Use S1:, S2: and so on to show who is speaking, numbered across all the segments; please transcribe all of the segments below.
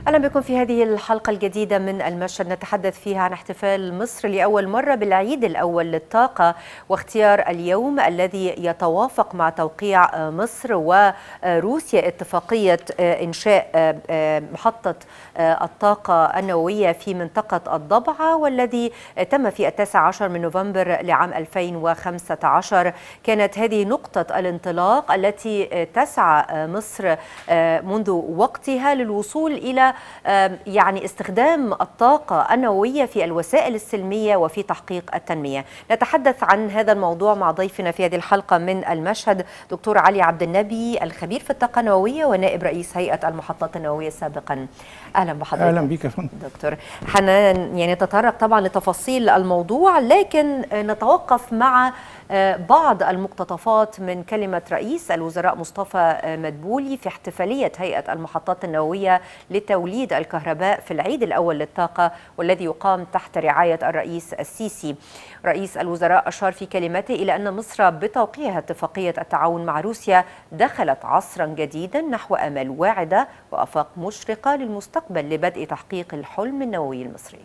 S1: أهلا بكم في هذه الحلقة الجديدة من المشهد نتحدث فيها عن احتفال مصر لأول مرة بالعيد الأول للطاقة واختيار اليوم الذي يتوافق مع توقيع مصر وروسيا اتفاقية إنشاء محطة الطاقة النووية في منطقة الضبعة والذي تم في التاسع عشر من نوفمبر لعام 2015 كانت هذه نقطة الانطلاق التي تسعى مصر منذ وقتها للوصول إلى يعني استخدام الطاقة النووية في الوسائل السلمية وفي تحقيق التنمية نتحدث عن هذا الموضوع مع ضيفنا في هذه الحلقة من المشهد دكتور علي عبد النبي الخبير في الطاقة النووية ونائب رئيس هيئة المحطات النووية سابقا أهلا بحضرتك
S2: أهلا بك يا فندم
S1: دكتور حنان يعني نتطرق طبعا لتفاصيل الموضوع لكن نتوقف مع بعض المقتطفات من كلمة رئيس الوزراء مصطفى مدبولي في احتفالية هيئة المحطات النووية لتوليد الكهرباء في العيد الأول للطاقة والذي يقام تحت رعاية الرئيس السيسي رئيس الوزراء أشار في كلمته إلى أن مصر بتوقيعها اتفاقية التعاون مع روسيا دخلت عصرا جديدا نحو أمل واعدة وأفاق مشرقة للمستقبل لبدء تحقيق الحلم النووي المصري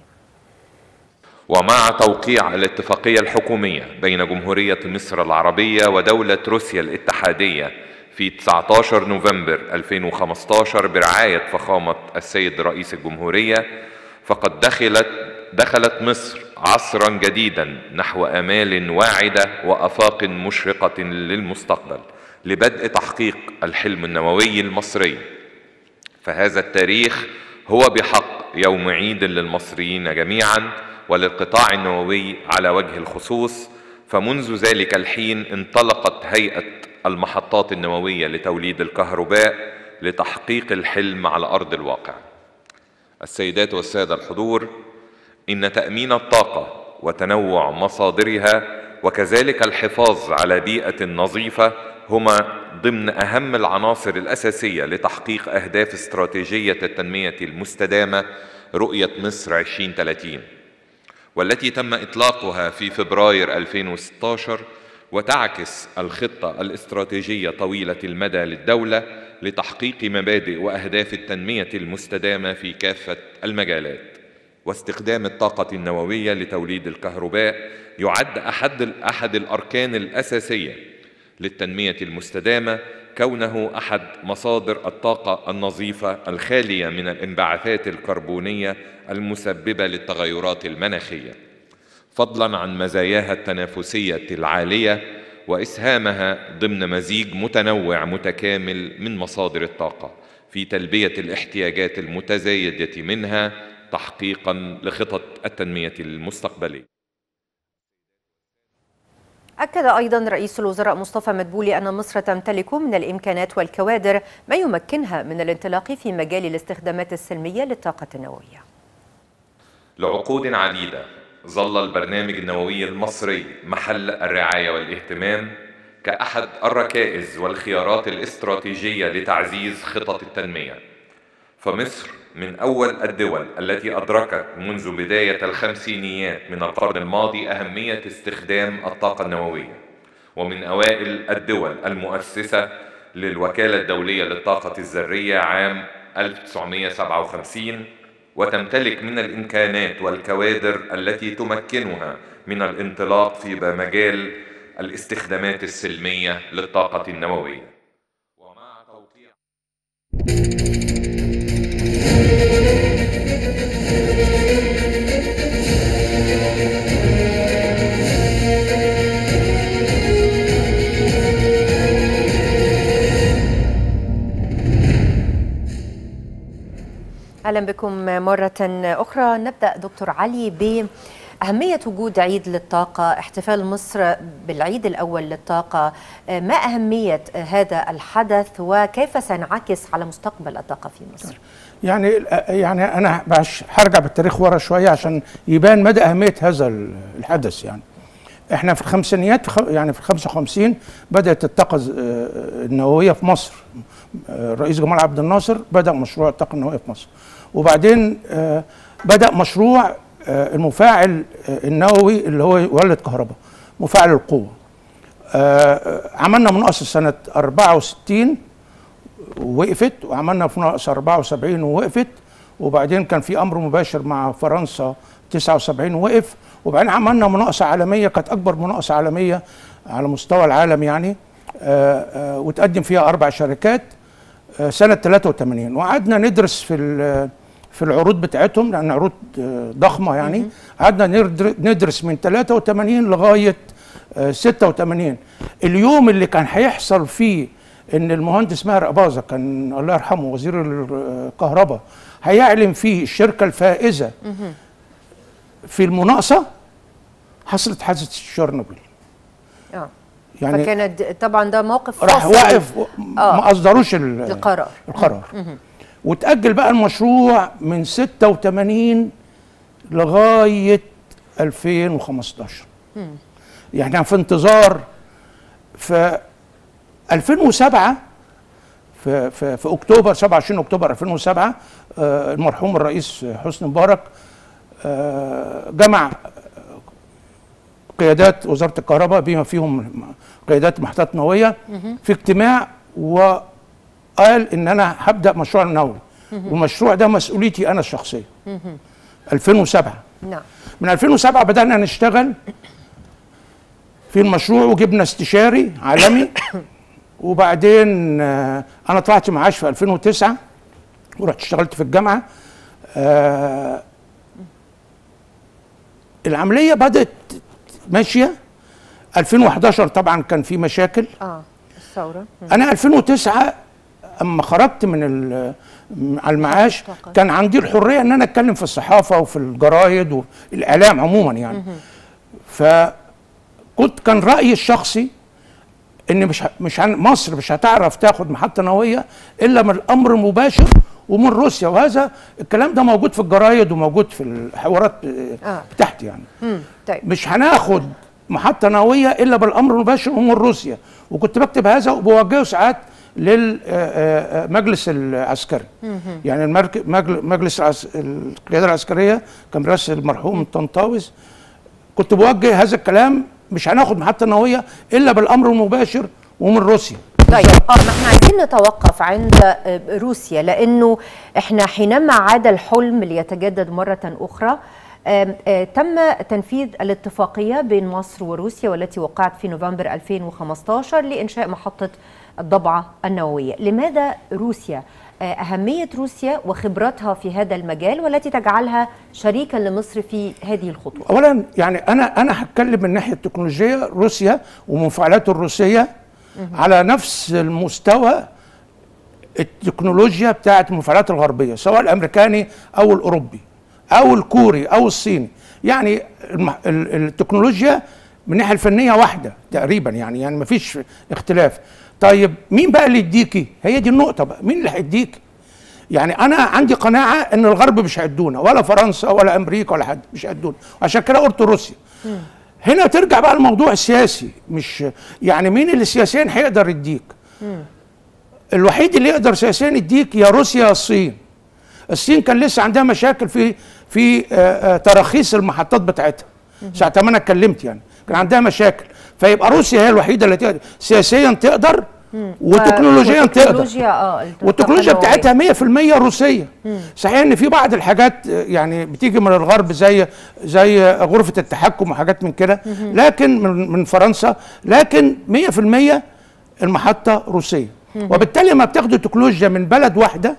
S3: ومع توقيع الاتفاقية الحكومية بين جمهورية مصر العربية ودولة روسيا الاتحادية في 19 نوفمبر 2015 برعاية فخامة السيد رئيس الجمهورية فقد دخلت دخلت مصر عصرا جديدا نحو آمال واعدة وأفاق مشرقة للمستقبل لبدء تحقيق الحلم النووي المصري فهذا التاريخ هو بحق يوم عيد للمصريين جميعا وللقطاع النووي على وجه الخصوص فمنذ ذلك الحين انطلقت هيئة المحطات النووية لتوليد الكهرباء لتحقيق الحلم على أرض الواقع السيدات والسادة الحضور إن تأمين الطاقة وتنوع مصادرها وكذلك الحفاظ على بيئة نظيفة هما ضمن أهم العناصر الأساسية لتحقيق أهداف استراتيجية التنمية المستدامة رؤية مصر 2030 والتي تم إطلاقها في فبراير 2016 وتعكس الخطة الاستراتيجية طويلة المدى للدولة لتحقيق مبادئ وأهداف التنمية المستدامة في كافة المجالات واستخدام الطاقة النووية لتوليد الكهرباء يعد أحد أحد الأركان الأساسية للتنمية المستدامة كونه أحد مصادر الطاقة النظيفة الخالية من الانبعاثات الكربونية المسببة للتغيرات المناخية فضلا عن مزاياها التنافسية العالية وإسهامها ضمن مزيج متنوع متكامل من مصادر الطاقة في تلبية الاحتياجات المتزايدة منها تحقيقا لخطط التنمية المستقبلية
S1: أكد أيضا رئيس الوزراء مصطفى مدبولي أن مصر تمتلك من الإمكانات والكوادر ما يمكنها من الانطلاق في مجال الاستخدامات السلمية للطاقة النووية
S3: لعقود عديدة ظل البرنامج النووي المصري محل الرعاية والاهتمام كأحد الركائز والخيارات الاستراتيجية لتعزيز خطط التنمية فمصر من أول الدول التي أدركت منذ بداية الخمسينيات من القرن الماضي أهمية استخدام الطاقة النووية ومن أوائل الدول المؤسسة للوكالة الدولية للطاقة الذرية عام 1957 وتمتلك من الإمكانات والكوادر التي تمكنها من الانطلاق في مجال الاستخدامات السلمية للطاقة النووية ومع توقيع
S1: أهلا بكم مرة أخرى نبدأ دكتور علي ب أهمية وجود عيد للطاقة احتفال مصر بالعيد الأول للطاقة ما أهمية هذا الحدث وكيف سينعكس على مستقبل الطاقة في مصر
S2: يعني يعني انا باش هرجع بالتاريخ ورا شويه عشان يبان مدى اهميه هذا الحدث يعني احنا في الخمسينيات في يعني في ال 55 بدات الطاقه النوويه في مصر الرئيس جمال عبد الناصر بدا مشروع الطاقه النوويه في مصر وبعدين بدا مشروع المفاعل النووي اللي هو يولد كهرباء مفاعل القوه عملنا مناقصه سنه 64 ووقفت وعملنا في مناقصه 74 ووقفت وبعدين كان في امر مباشر مع فرنسا 79 وقف وبعدين عملنا مناقصه عالميه كانت اكبر مناقصه عالميه على مستوى العالم يعني آه، آه، وتقدم فيها اربع شركات آه، سنه 83 وقعدنا ندرس في ال- في العروض بتاعتهم لان عروض آه، ضخمه يعني قعدنا نردر- ندرس من 83 لغايه آه، 86 اليوم اللي كان هيحصل فيه ان المهندس ماهر اباظه كان الله يرحمه وزير الكهرباء هيعلن فيه الشركه الفائزه في المناقصه حصلت حادثه تشيرنوبل
S1: اه
S2: يعني
S1: فكانت طبعا ده موقف
S2: راح
S1: فاصل
S2: واقف و-
S1: آه.
S2: ما اصدروش ال-
S1: القرار
S2: القرار وتأجل بقى المشروع من 86 لغاية 2015 يعني احنا في انتظار في 2007 في في في اكتوبر 27 اكتوبر 2007 آه، المرحوم الرئيس حسني مبارك آه، جمع قيادات وزاره الكهرباء بما فيهم قيادات محطات نوويه في اجتماع وقال ان انا هبدا مشروع نووي والمشروع ده مسؤوليتي انا الشخصيه 2007
S1: نعم
S2: من 2007 بدانا نشتغل في المشروع وجبنا استشاري عالمي وبعدين آه، انا طلعت معاش في 2009 ورحت اشتغلت في الجامعه آه، العمليه بدات ماشيه 2011 طبعا كان في مشاكل
S1: اه الثوره
S2: انا 2009 اما خرجت من ال- على المعاش
S1: طاقة.
S2: كان عندي الحريه ان انا اتكلم في الصحافه وفي الجرايد والاعلام عموما يعني فكنت كان رايي الشخصي ان مش ه- مش هن- مصر مش هتعرف تاخد محطه نوويه الا من الامر مباشر ومن روسيا وهذا الكلام ده موجود في الجرايد وموجود في الحوارات آه،
S1: آه.
S2: بتاعتي يعني
S1: مم. طيب
S2: مش هناخد محطة نووية إلا بالأمر المباشر ومن روسيا وكنت بكتب هذا وبوجهه ساعات للمجلس العسكري يعني المرك- مجل- مجلس العس- القيادة العسكرية كان برئاسة المرحوم طنطاوس كنت بوجه هذا الكلام مش هناخد محطة نووية إلا بالأمر المباشر ومن روسيا
S1: طيب اه ما احنا عايزين نتوقف عند آه، روسيا لانه احنا حينما عاد الحلم ليتجدد مره اخرى آم، آه، تم تنفيذ الاتفاقيه بين مصر وروسيا والتي وقعت في نوفمبر 2015 لانشاء محطه الضبعه النوويه، لماذا روسيا؟ آه، اهميه روسيا وخبرتها في هذا المجال والتي تجعلها شريكا لمصر في هذه الخطوه.
S2: اولا يعني انا انا هتكلم من الناحيه التكنولوجيه روسيا ومنفعلاته الروسيه على نفس المستوى التكنولوجيا بتاعت المنفعلات الغربيه سواء الامريكاني او الاوروبي او الكوري او الصيني يعني المح- ال- التكنولوجيا من الناحيه الفنيه واحده تقريبا يعني يعني مفيش اختلاف طيب مين بقى اللي يديكي هي دي النقطه بقى مين اللي هيديكي يعني انا عندي قناعه ان الغرب مش هيدونا ولا فرنسا ولا امريكا ولا حد مش هيدونا عشان كده قلت روسيا هنا ترجع بقى الموضوع السياسي مش يعني مين اللي سياسيا هيقدر يديك الوحيد اللي يقدر سياسيا يديك يا روسيا يا الصين الصين كان لسه عندها مشاكل في في آه، آه، تراخيص المحطات بتاعتها ساعه ما انا اتكلمت يعني كان عندها مشاكل فيبقى روسيا هي الوحيده اللي تقدر سياسيا تقدر وتكنولوجيا تقدر
S1: والتكنولوجيا اه الطاقة
S2: والتكنولوجيا
S1: النووية.
S2: بتاعتها 100% روسيه صحيح ان في بعض الحاجات آه، يعني بتيجي من الغرب زي زي غرفه التحكم وحاجات من كده لكن من من فرنسا لكن 100% المحطه روسيه وبالتالي لما بتاخدوا تكنولوجيا من بلد واحده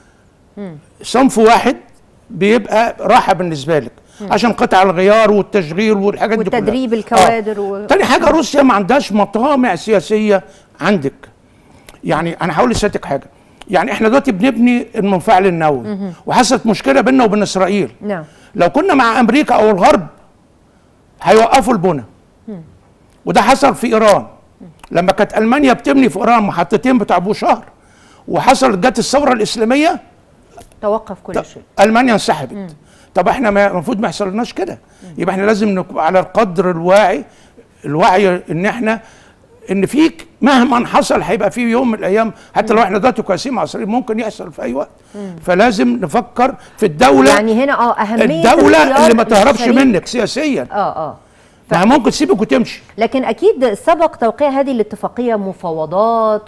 S2: صنف واحد بيبقى راحه بالنسبه لك عشان قطع الغيار والتشغيل والحاجات دي كلها
S1: والتدريب
S2: آه.
S1: الكوادر و...
S2: تاني حاجه روسيا ما عندهاش مطامع سياسيه عندك يعني انا هقول لسيادتك حاجه يعني احنا دلوقتي بنبني المنفعل النووي وحصلت مشكله بيننا وبين اسرائيل
S1: نعم
S2: لو كنا مع امريكا او الغرب هيوقفوا البنى وده حصل في ايران لما كانت المانيا بتبني في ايران محطتين بتاع بوشهر وحصلت جت الثوره الاسلاميه
S1: توقف كل شيء
S2: المانيا انسحبت طب احنا ما- المفروض ما يحصلناش كده يبقى احنا لازم نبقى على القدر الواعي الوعي ان احنا ان فيك مهما حصل هيبقى في يوم من الايام حتى لو احنا دلوقتي كويسين مع اسرائيل ممكن يحصل في اي وقت فلازم نفكر في الدوله
S1: يعني هنا اه اهميه
S2: الدوله
S1: اختيار
S2: اللي ما تهربش
S1: الشريك-
S2: منك سياسيا
S1: اه اه
S2: ما ممكن تسيبك وتمشي
S1: لكن اكيد سبق توقيع هذه الاتفاقيه مفاوضات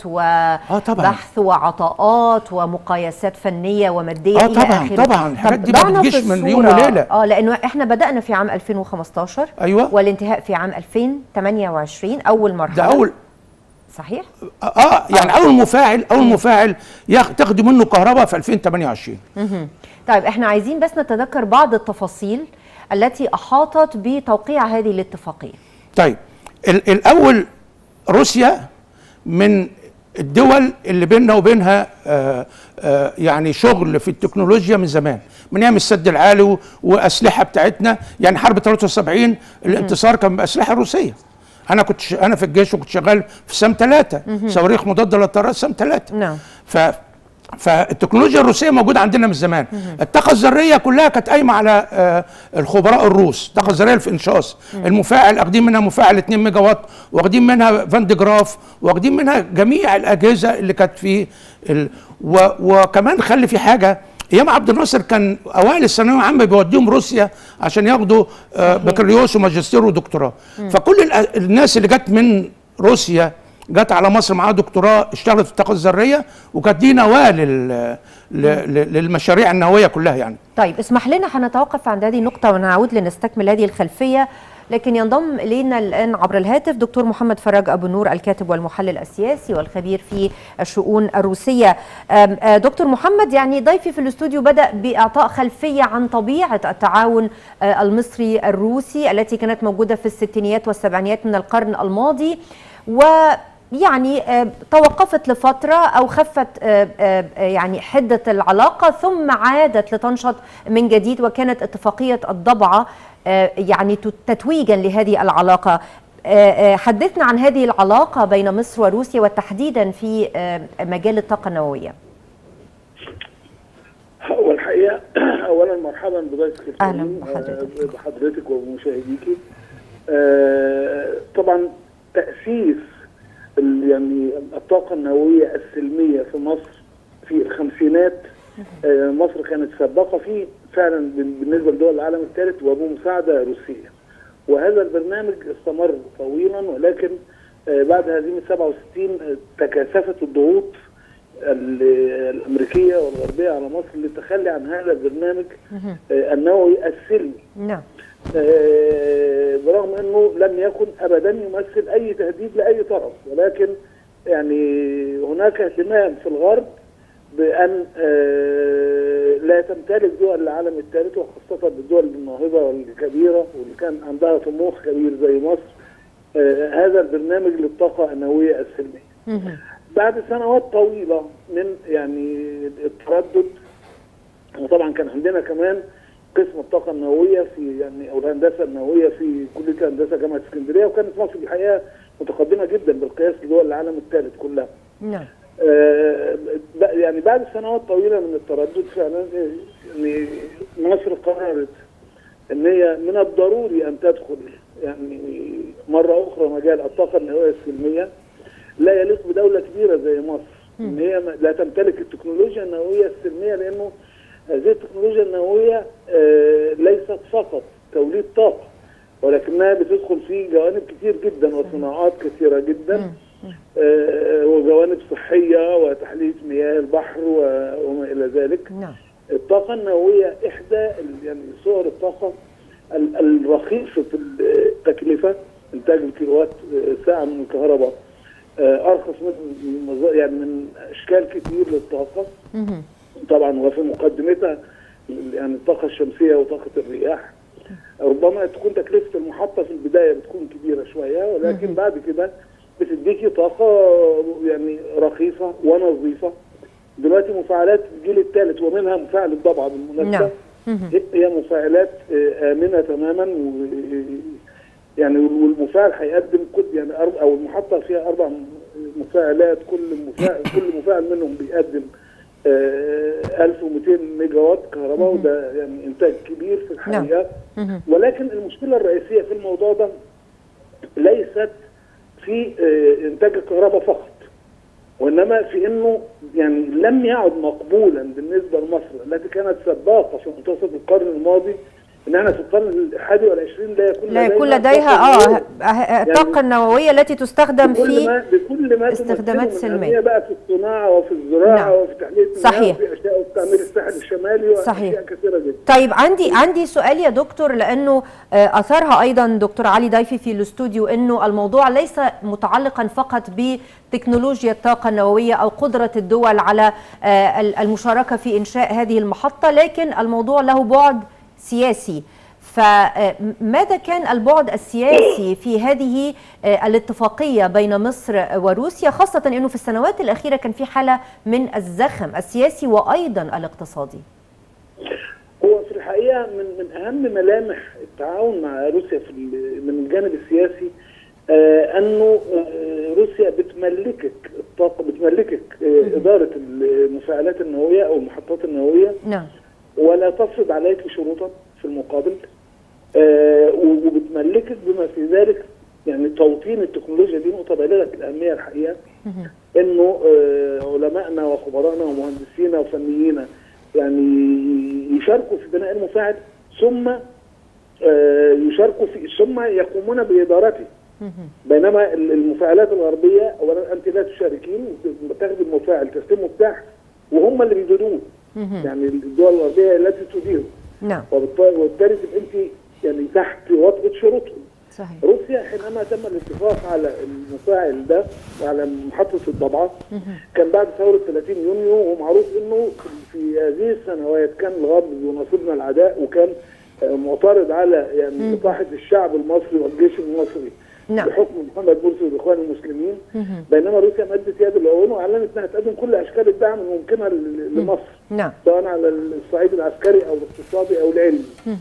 S1: وبحث وعطاءات ومقايسات فنيه وماديه
S2: اه
S1: الى
S2: طبعا
S1: اخره
S2: طبعا الحاجات دي
S1: ضعنا
S2: ما
S1: في
S2: بتجيش من
S1: الصورة.
S2: يوم وليله
S1: اه لانه احنا بدانا في عام 2015
S2: ايوه
S1: والانتهاء في عام 2028 اول مرحله
S2: ده اول
S1: صحيح
S2: اه يعني اول مفاعل اول مفاعل ياخ- تاخدي منه كهرباء في 2028
S1: طيب احنا عايزين بس نتذكر بعض التفاصيل التي احاطت بتوقيع هذه الاتفاقيه
S2: طيب ال- الاول روسيا من الدول اللي بيننا وبينها آه آه يعني شغل في التكنولوجيا من زمان من ايام السد العالي و- واسلحه بتاعتنا يعني حرب 73 الانتصار كان باسلحه روسيه انا كنت ش- انا في الجيش وكنت شغال في سام ثلاثة صواريخ مضاده للطيارات سام ثلاثة
S1: نعم
S2: ف فالتكنولوجيا الروسيه موجوده عندنا من زمان الطاقه الذريه كلها كانت قايمه على آه، الخبراء الروس الطاقه الذريه في انشاص المفاعل واخدين منها مفاعل 2 ميجا وات واخدين منها فان دي جراف واخدين منها جميع الاجهزه اللي كانت في ال... و... وكمان خلي في حاجه ايام عبد الناصر كان اوائل الثانويه العامه بيوديهم روسيا عشان ياخدوا آه، بكالوريوس وماجستير ودكتوراه فكل الأ- الناس اللي جت من روسيا جت على مصر معاها دكتوراه اشتغلت في الطاقه الذريه وكانت دي نواه لل... ل... ل- للمشاريع النوويه كلها يعني
S1: طيب اسمح لنا حنتوقف عند هذه النقطة ونعود لنستكمل هذه الخلفية لكن ينضم إلينا الآن عبر الهاتف دكتور محمد فراج أبو نور الكاتب والمحلل السياسي والخبير في الشؤون الروسية أم، آه، دكتور محمد يعني ضيفي في الاستوديو بدأ بإعطاء خلفية عن طبيعة التعاون آه، المصري الروسي التي كانت موجودة في الستينيات والسبعينيات من القرن الماضي و يعني آه، توقفت لفترة أو خفت آه، آه، آه، يعني حدة العلاقة ثم عادت لتنشط من جديد وكانت اتفاقية الضبعة آه، يعني تت- تتويجا لهذه العلاقة آه، آه، حدثنا عن هذه العلاقة بين مصر وروسيا وتحديدا في آه، مجال الطاقة النووية
S4: هو الحقيقه اولا مرحبا بضيفك الكريم
S1: أهلاً
S4: آه،
S1: بحضرتك.
S4: بحضرتك وبمشاهديكي آه، طبعا تاسيس ال- يعني الطاقه النوويه السلميه في مصر في الخمسينات آه، مصر كانت سباقه فيه فعلا بال- بالنسبه لدول العالم الثالث وبمساعده روسيه وهذا البرنامج استمر طويلا ولكن آه، بعد هزيمه 67 آه، تكاثفت الضغوط ال- الامريكيه والغربيه على مصر للتخلي عن هذا البرنامج آه، النووي السلمي
S1: نعم
S4: آه، برغم انه لم يكن ابدا يمثل اي تهديد لاي طرف ولكن يعني هناك اهتمام في الغرب بان آه، لا تمتلك دول العالم الثالث وخاصه الدول الناهضه والكبيره واللي كان عندها طموح كبير زي مصر آه، هذا البرنامج للطاقه النوويه السلميه.
S1: مهم.
S4: بعد سنوات طويله من يعني التردد وطبعا كان عندنا كمان قسم الطاقه النوويه في يعني او الهندسه النوويه في كليه الهندسه جامعه اسكندريه وكانت مصر الحقيقه متقدمه جدا بالقياس لدول العالم الثالث كلها.
S1: نعم
S4: آه، ب- يعني بعد سنوات طويله من التردد فعلا آه، يعني مصر قررت ان هي من الضروري ان تدخل يعني مره اخرى مجال الطاقه النوويه السلميه لا يليق بدوله كبيره زي مصر ان هي ما- لا تمتلك التكنولوجيا النوويه السلميه لانه هذه التكنولوجيا النوويه آه، ليست فقط توليد طاقه ولكنها بتدخل في جوانب كتير جدا وصناعات كثيره جدا آه، وجوانب صحيه وتحليه مياه البحر و- وما الى ذلك
S1: نعم
S4: الطاقة النووية إحدى ال- يعني صور الطاقة ال- الرخيصة التكلفة إنتاج الكيلوات ساعة من الكهرباء آه، أرخص من من- يعني من أشكال كتير للطاقة
S1: مهم.
S4: طبعا وفي مقدمتها يعني الطاقة الشمسية وطاقة الرياح ربما تكون تكلفة المحطة في البداية بتكون كبيرة شوية ولكن بعد كده بتديكي طاقة يعني رخيصة ونظيفة دلوقتي مفاعلات الجيل الثالث ومنها مفاعل الضبعة بالمناسبة
S1: نعم. مهم.
S4: هي مفاعلات آه، آمنة تماما و يعني والمفاعل هيقدم كل يعني أرب- او المحطة فيها اربع مفاعلات كل مفاعل كل مفاعل منهم بيقدم آه، 1200 ميجا وات كهرباء وده يعني انتاج كبير في الحقيقة
S1: مهم.
S4: ولكن المشكلة الرئيسية في الموضوع ده ليست في آه، انتاج الكهرباء فقط وانما في انه يعني لم يعد مقبولا بالنسبه لمصر التي كانت سباقه في منتصف القرن الماضي ان احنا في القرن الحادي والعشرين لا يكون
S1: لا يكون
S4: لدينا
S1: لديها
S4: طاقة
S1: اه آه، الطاقه النوويه التي تستخدم
S4: بكل
S1: في
S4: ما بكل ما
S1: استخدامات
S4: تمثله من
S1: سلمية.
S4: أهمية بقى في الصناعه وفي الزراعه
S1: نعم.
S4: وفي تحليه المياه
S1: صحيح.
S4: وفي اشياء وفي تعمير الساحل الشمالي
S1: صحيح.
S4: واشياء كثيره جدا
S1: طيب عندي عندي سؤال يا دكتور لانه آه، اثارها ايضا دكتور علي ضيفي في الاستوديو انه الموضوع ليس متعلقا فقط بتكنولوجيا الطاقه النوويه او قدره الدول على آه، ال- المشاركه في انشاء هذه المحطه لكن الموضوع له بعد سياسي فماذا كان البعد السياسي في هذه آه، الاتفاقيه بين مصر وروسيا خاصه انه في السنوات الاخيره كان في حاله من الزخم السياسي وايضا الاقتصادي
S4: هو في الحقيقه من من اهم ملامح التعاون مع روسيا في ال- من الجانب السياسي آه انه آه روسيا بتملكك الطاقه بتملكك آه اداره المفاعلات النوويه او المحطات النوويه
S1: نعم
S4: ولا تفرض عليك شروطا في المقابل آه وبتملكك بما في ذلك يعني توطين التكنولوجيا دي نقطه بالغه الاهميه الحقيقه انه آه علمائنا وخبرائنا ومهندسينا وفنيينا يعني يشاركوا في بناء المفاعل ثم آه يشاركوا في ثم يقومون بادارته بينما المفاعلات الغربيه اولا انت لا تشاركين تاخذ المفاعل تستلمه مفتاح وهم اللي بيديروه يعني الدول الغربيه التي تديره
S1: نعم
S4: وبالتالي وبالتالي تبقى انت يعني تحت وطأة شروطهم
S1: صحيح
S4: روسيا حينما تم الاتفاق على المفاعل ده وعلى محطة الضبعة كان بعد ثورة 30 يونيو ومعروف انه في هذه السنوات كان الغرب يناصبنا العداء وكان آه، معترض على يعني إطاحة الشعب المصري والجيش المصري
S1: نعم.
S4: بحكم محمد مرسي والاخوان المسلمين بينما روسيا مدت يد العون واعلنت انها تقدم كل اشكال الدعم الممكنه ل- لمصر
S1: نعم
S4: سواء على الصعيد العسكري او الاقتصادي او العلمي.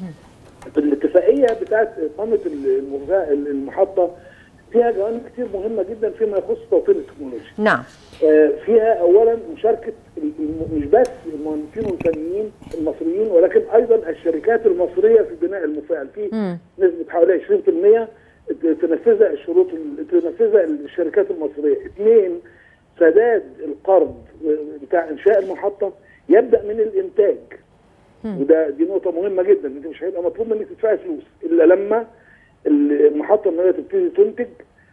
S4: الاتفاقيه بتاعت اقامه المفا- المحطه فيها جوانب كتير مهمه جدا فيما يخص توطين التكنولوجيا.
S1: نعم
S4: آه، فيها اولا مشاركه الم- مش بس المهندسين والفنيين المصريين ولكن ايضا الشركات المصريه في بناء المفاعل في
S1: مم.
S4: نسبه حوالي 20% ت- تنفذها الشروط ال- تنفذها الشركات المصريه. اثنين سداد القرض بتاع انشاء المحطه يبدا من الانتاج وده دي نقطه مهمه جدا انت مش هيبقى مطلوب منك تدفعي فلوس الا لما المحطه النوويه تبتدي تنتج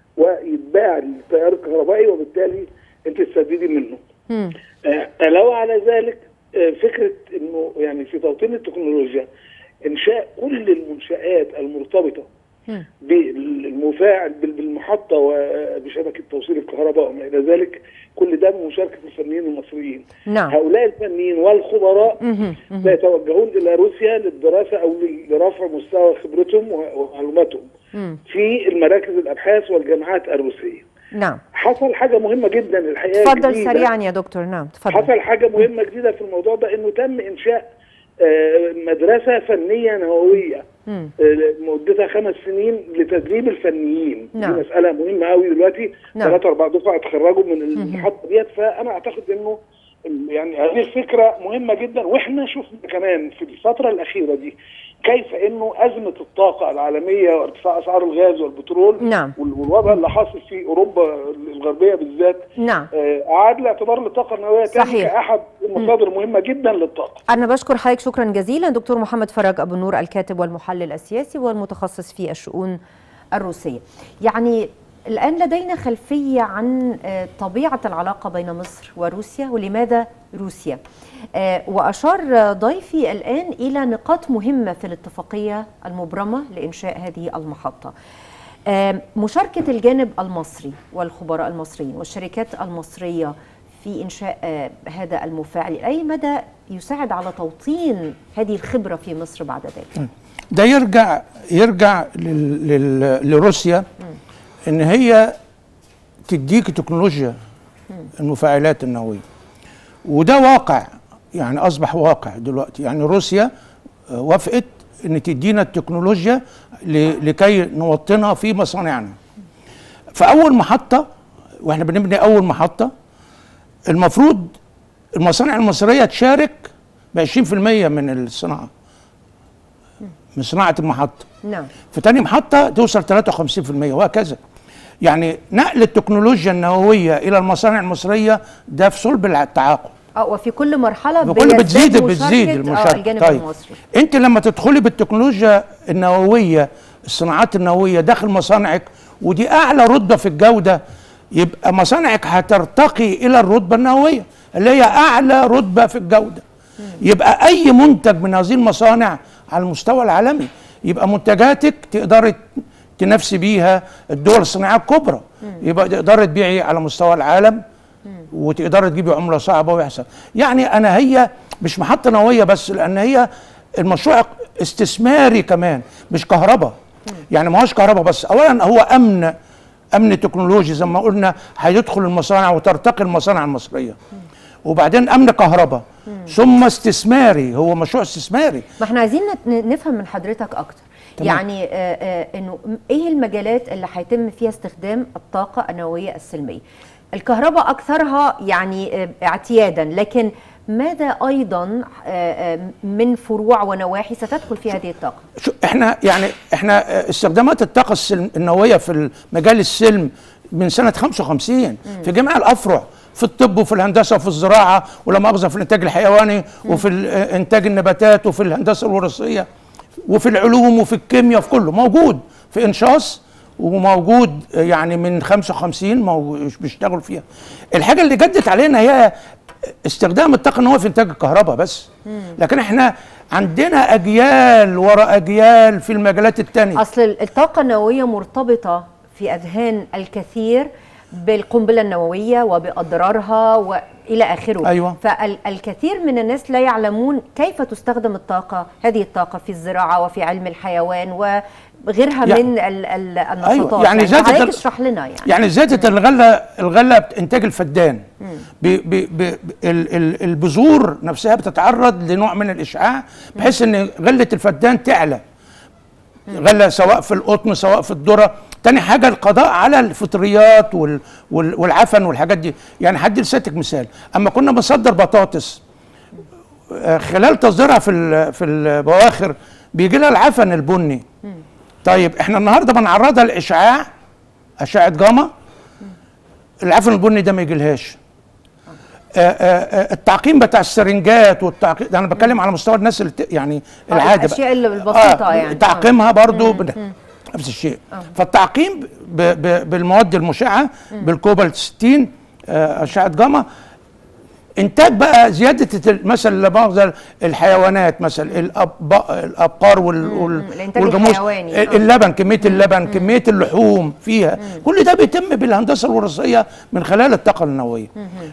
S4: ويتباع التيار الكهربائي وبالتالي انت تسددي منه.
S1: مم.
S4: آه، علاوه على ذلك آه، فكره انه يعني في توطين التكنولوجيا انشاء كل المنشات المرتبطه
S1: مم.
S4: بالمفاعل بال- بالمحطه وبشبكه توصيل الكهرباء وما الى ذلك كل ده بمشاركه الفنيين المصريين.
S1: نعم
S4: هؤلاء الفنيين والخبراء
S1: مهم. مهم.
S4: سيتوجهون الى روسيا للدراسه او لرفع مستوى خبرتهم ومعلوماتهم
S1: مم.
S4: في المراكز الابحاث والجامعات الروسيه.
S1: نعم
S4: حصل حاجه مهمه جدا الحقيقه
S1: تفضل
S4: جديدة.
S1: سريعا يا دكتور نعم تفضل
S4: حصل حاجه مهمه جديده في الموضوع ده انه تم انشاء آه، مدرسه فنيه نوويه
S1: مم.
S4: آه، مدتها خمس سنين لتدريب الفنيين
S1: نعم.
S4: دي مساله مهمه قوي دلوقتي
S1: نعم.
S4: ثلاث اربع دفعه اتخرجوا من المحطه ديت فانا اعتقد انه يعني هذه الفكره مهمه جدا واحنا شفنا كمان في الفتره الاخيره دي كيف انه ازمه الطاقه العالميه وارتفاع اسعار الغاز والبترول
S1: نعم.
S4: وال- والوضع اللي حاصل في اوروبا الغربيه بالذات
S1: نعم
S4: آه، اعاد لاعتبار الطاقه النوويه تاني
S1: صحيح.
S4: كاحد المصادر المهمه جدا للطاقه
S1: أنا بشكر حضرتك شكرا جزيلا دكتور محمد فرج أبو النور الكاتب والمحلل السياسي والمتخصص في الشؤون الروسية يعني الآن لدينا خلفية عن آه، طبيعة العلاقة بين مصر وروسيا ولماذا روسيا آه، وأشار آه، ضيفي الآن إلى نقاط مهمة في الاتفاقية المبرمة لإنشاء هذه المحطة آه، مشاركة الجانب المصري والخبراء المصريين والشركات المصرية في إنشاء آه، هذا المفاعل أي مدى يساعد على توطين هذه الخبرة في مصر بعد ذلك
S2: ده يرجع يرجع لل لل لروسيا ان هي تديك تكنولوجيا المفاعلات النوويه وده واقع يعني اصبح واقع دلوقتي يعني روسيا آه، وافقت ان تدينا التكنولوجيا ل- لكي نوطنها في مصانعنا فاول محطه واحنا بنبني اول محطه المفروض المصانع المصريه تشارك ب 20% من الصناعه من صناعه المحطه
S1: نعم
S2: في تاني محطة توصل 53% وهكذا يعني نقل التكنولوجيا النووية إلى المصانع المصرية ده في صلب التعاقد
S1: اه وفي كل مرحله
S2: بكل
S1: بيزداد
S2: بتزيد
S1: مشاركة،
S2: بتزيد
S1: اه
S2: المشاركه
S1: الجانب
S2: طيب
S1: المصري
S2: انت لما تدخلي بالتكنولوجيا النوويه الصناعات النوويه داخل مصانعك ودي اعلى رتبه في الجوده يبقى مصانعك هترتقي الى الرتبه النوويه اللي هي اعلى رتبه في الجوده يبقى اي منتج من هذه المصانع على المستوى العالمي يبقى منتجاتك تقدري تنافسي بيها الدول الصناعيه الكبرى يبقى تقدري تبيعي على مستوى العالم وتقدري تجيبي عمله صعبه ويحصل يعني انا هي مش محطه نوويه بس لان هي المشروع استثماري كمان مش كهرباء يعني ما هوش كهرباء بس اولا هو امن امن تكنولوجي زي ما قلنا هيدخل المصانع وترتقي المصانع المصريه وبعدين امن كهرباء ثم استثماري هو مشروع استثماري
S1: ما احنا عايزين نت- نفهم من حضرتك اكتر
S2: تمام.
S1: يعني آه، آه، انه م- ايه المجالات اللي هيتم فيها استخدام الطاقه النوويه السلميه الكهرباء اكثرها يعني آه، اعتيادا لكن ماذا ايضا آه، آه، من فروع ونواحي ستدخل في هذه الطاقه
S2: شو احنا يعني احنا آه، استخدامات الطاقه السلم النوويه في مجال السلم من سنه 55 في جميع الافرع في الطب وفي الهندسه وفي الزراعه ولا مؤاخذه في الانتاج الحيواني وفي ال- آه، انتاج النباتات وفي الهندسه الوراثيه وفي العلوم وفي الكيمياء في كله موجود في انشاص وموجود آه، يعني من 55 موجود بيشتغلوا فيها الحاجه اللي جدت علينا هي استخدام الطاقه النوويه في انتاج الكهرباء بس لكن احنا عندنا اجيال ورا اجيال في المجالات التانية
S1: اصل الطاقه النوويه مرتبطه في اذهان الكثير بالقنبله النوويه وباضرارها والى اخره
S2: أيوة.
S1: فالكثير من الناس لا يعلمون كيف تستخدم الطاقه هذه الطاقه في الزراعه وفي علم الحيوان وغيرها
S2: يعني-
S1: من ال- ال- النشاطات
S2: أيوة، يعني زادت
S1: حضرتك
S2: ال-
S1: اشرح لنا يعني
S2: يعني زادت الغله الغله انتاج الفدان ب ب ب ب- ال- ال- البذور نفسها بتتعرض لنوع من الاشعاع بحيث ان غله الفدان تعلى غله سواء في القطن سواء في الذره تاني حاجه القضاء على الفطريات وال وال والعفن والحاجات دي يعني هدي لسيادتك مثال اما كنا بنصدر بطاطس آه، خلال تصديرها في ال- في البواخر بيجي لها العفن البني طيب احنا النهارده بنعرضها لاشعاع اشعه جاما العفن البني ده ما يجيلهاش آه، آه، آه، التعقيم بتاع السرنجات والتعقيم ده انا بتكلم على مستوى الناس اللي ت- يعني
S1: آه،
S2: العاده بقى.
S1: الأشياء اللي البسيطة يعني.
S2: تعقيمها برضو بن- نفس الشيء فالتعقيم ب ب بالمواد المشعه بالكوبالت 60 آه، اشعه جاما انتاج بقى زياده ال- مثلا لا مؤاخذه الحيوانات مثلا الأب- الابقار وال وال
S1: الإنتاج
S2: والجاموس
S1: الحيواني، آه.
S2: اللبن كميه اللبن كميه اللحوم فيها كل ده بيتم بالهندسه الوراثيه من خلال الطاقه النوويه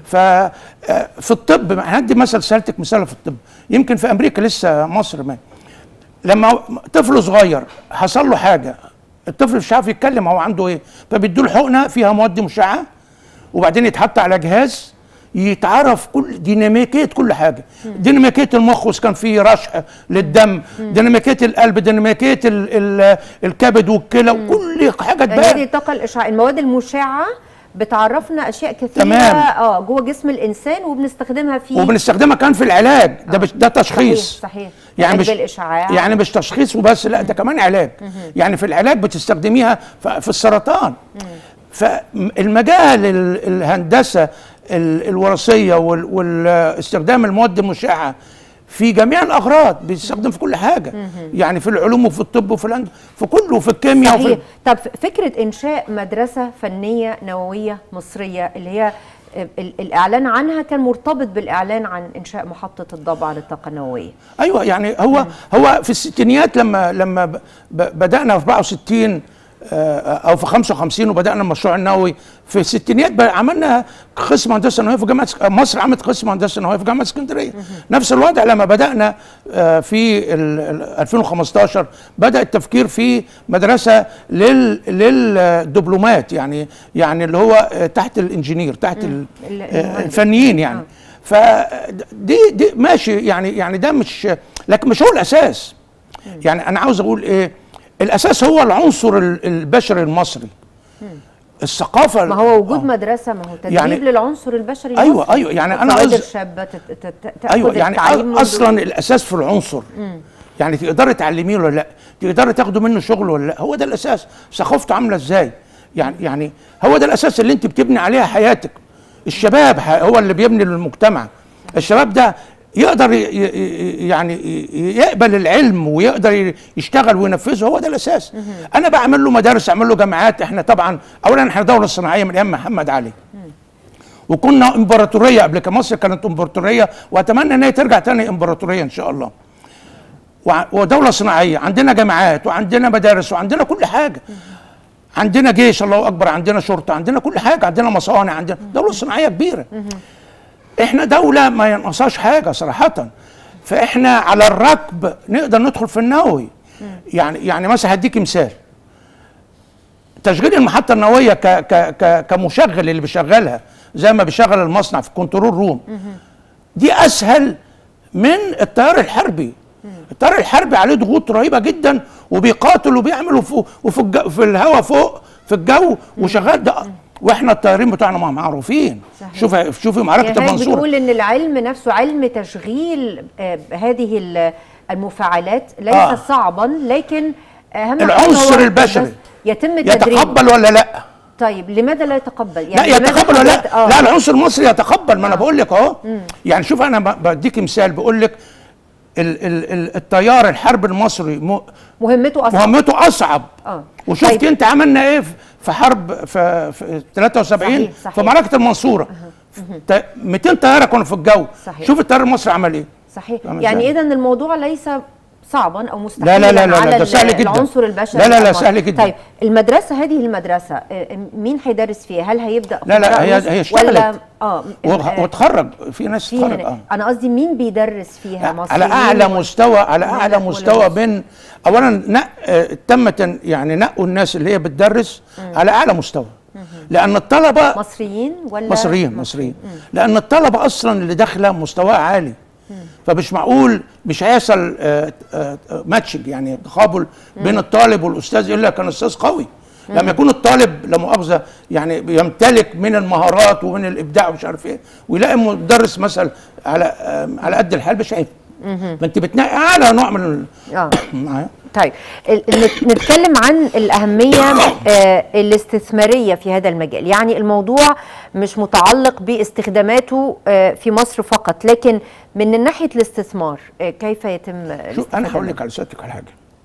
S2: ففي الطب هدي مثل سالتك مثال في الطب يمكن في امريكا لسه مصر ما لما طفل صغير حصل له حاجه الطفل مش عارف يتكلم هو عنده ايه فبيدوا له حقنه فيها مواد مشعه وبعدين يتحط على جهاز يتعرف كل ديناميكيه كل حاجه ديناميكيه المخ وإذا كان فيه رشح للدم ديناميكيه القلب ديناميكيه ال ال الكبد والكلى وكل حاجه
S1: يعني هذه
S2: تبان
S1: الطاقه الاشعاع المواد المشعه بتعرفنا اشياء كثيره
S2: تمام.
S1: اه جوه جسم الانسان وبنستخدمها في
S2: وبنستخدمها كمان في العلاج ده بش ده تشخيص
S1: صحيح صحيح
S2: يعني
S1: علاج
S2: مش
S1: بالاشعاع
S2: يعني مش تشخيص وبس لا ده كمان علاج يعني في العلاج بتستخدميها ف- في السرطان فالمجال ال- الهندسه ال- الوراثيه وال- واستخدام المواد المشعه في جميع الاغراض بيستخدم في كل حاجه يعني في العلوم وفي الطب وفي الهند في كله وفي الكيمياء وفي
S1: صحيح طب فكره انشاء مدرسه فنيه نوويه مصريه اللي هي ال- الاعلان عنها كان مرتبط بالاعلان عن انشاء محطه الضبع للطاقه النوويه
S2: ايوه يعني هو هو في الستينيات لما لما ب- ب- بدانا في 64 آه، او في 55 وبدانا المشروع النووي في الستينيات بقى عملنا قسم هندسه نوويه في جامعه اسك- مصر عملت قسم هندسه نوويه في جامعه اسكندريه نفس الوضع لما بدانا آه، في ال- ال- 2015 بدا التفكير في مدرسه لل للدبلومات يعني يعني اللي هو آه، تحت الانجينير تحت ال-
S1: ال-
S2: آه،
S1: المهندس.
S2: الفنيين يعني فدي دي ماشي يعني يعني ده مش لكن مش هو الاساس يعني انا عاوز اقول ايه الاساس هو العنصر ال- البشري المصري الثقافه
S1: ما هو وجود مدرسه ما هو تدريب
S2: يعني-
S1: للعنصر البشري
S2: أيوة،
S1: المصري.
S2: أيوة، يعني أنا
S1: الكوادر
S2: قصد-
S1: الشابه تت- تت- تاخد
S2: ايوه يعني
S1: التعليم منذ-
S2: اصلا الاساس في العنصر يعني تقدري تعلميه ولا لا تقدري تاخدوا منه شغل ولا لا هو ده الاساس ثقافته عامله ازاي يعني يعني هو ده الاساس اللي انت بتبني عليها حياتك الشباب ح- هو اللي بيبني المجتمع الشباب ده يقدر ي- ي- يعني ي- يقبل العلم ويقدر ي- يشتغل وينفذه هو ده الاساس انا بعمل له مدارس اعمل له جامعات احنا طبعا اولا احنا دوله صناعيه من ايام محمد علي وكنا امبراطوريه قبل كده مصر كانت امبراطوريه واتمنى ان هي ترجع تاني امبراطوريه ان شاء الله وع- ودوله صناعيه عندنا جامعات وعندنا مدارس وعندنا كل حاجه عندنا جيش الله اكبر عندنا شرطه عندنا كل حاجه عندنا مصانع عندنا دوله صناعيه كبيره احنا دوله ما ينقصهاش حاجه صراحه فاحنا على الركب نقدر ندخل في النووي يعني يعني مثلا هديك مثال تشغيل المحطه النوويه ك ك ك كمشغل اللي بيشغلها زي ما بيشغل المصنع في الكنترول روم دي اسهل من التيار الحربي التيار الحربي عليه ضغوط رهيبه جدا وبيقاتل وبيعمل وفوق وفي الجو في الهواء فوق في الجو وشغال ده واحنا الطيارين بتوعنا ما معروفين
S1: صحيح.
S2: شوفي شوفي معركه
S1: يعني حضرتك
S2: المنصوره
S1: بتقول ان العلم نفسه علم تشغيل آه، هذه ال- المفاعلات ليس
S2: آه.
S1: صعبا لكن اهم حاجة
S2: العنصر
S1: هو
S2: البشري.
S1: بس يتم تدريبه
S2: يتقبل ولا لا
S1: طيب لماذا لا يتقبل
S2: لا
S1: لماذا
S2: يتقبل ولا
S1: حضرتك-
S2: لا
S1: آه.
S2: لا العنصر المصري يتقبل ما انا بقول لك اهو يعني شوف انا ب- بديك مثال بقول لك ال ال ال التيار الحرب المصري م-
S1: مهمته اصعب
S2: مهمته اصعب
S1: اه
S2: وشفت
S1: طيب.
S2: انت عملنا ايه في- في حرب في, في 73
S1: صحيح، صحيح.
S2: في معركه المنصوره ت- 200 طياره كانوا في الجو
S1: صحيح.
S2: شوف الطيار المصري عمل ايه
S1: صحيح
S2: فاهمة
S1: يعني
S2: إزاي؟
S1: اذا الموضوع ليس صعبا او
S2: لا
S1: مستحيلا
S2: لا لا لا
S1: على
S2: ده سهل
S1: ال-
S2: جدا.
S1: العنصر البشري
S2: لا لا لا
S1: المصري.
S2: سهل جدا.
S1: طيب المدرسه هذه المدرسه آه، مين هيدرس فيها هل هيبدا
S2: لا، لا،
S1: خبراء
S2: هي-
S1: روس
S2: هي
S1: ولا
S2: اشتغلت.
S1: اه
S2: وغ-
S1: آه،
S2: وتخرج في ناس
S1: فيها
S2: تخرج اه
S1: انا قصدي مين بيدرس فيها مصريين
S2: على اعلى
S1: ولا-
S2: مستوى على
S1: ولا-
S2: اعلى
S1: ولا
S2: مستوى
S1: روس؟
S2: من اولا نق آه، تم تن- يعني نقوا الناس اللي هي بتدرس على اعلى مستوى لان الطلبه
S1: مصريين ولا
S2: مصريين مصريين لان الطلبه اصلا اللي داخله مستواها عالي فمش معقول مش هيحصل آه، آه، آه، ماتشنج يعني تقابل بين الطالب والاستاذ الا كان استاذ قوي لما يكون الطالب لا مؤاخذه يعني يمتلك من المهارات ومن الابداع ومش عارف ايه ويلاقي مدرس مثلا على آه، على قد الحال مش عيب فانت بتنقي اعلى نوع من ال-
S1: اه
S2: معايا؟
S1: طيب ال- نت- نتكلم عن الأهمية آه، الاستثمارية في هذا المجال يعني الموضوع مش متعلق باستخداماته آه، في مصر فقط لكن من ناحية الاستثمار آه، كيف يتم
S2: شو انا
S1: الاستفادة
S2: هقول
S1: منه؟
S2: لك على سيادتك على حاجه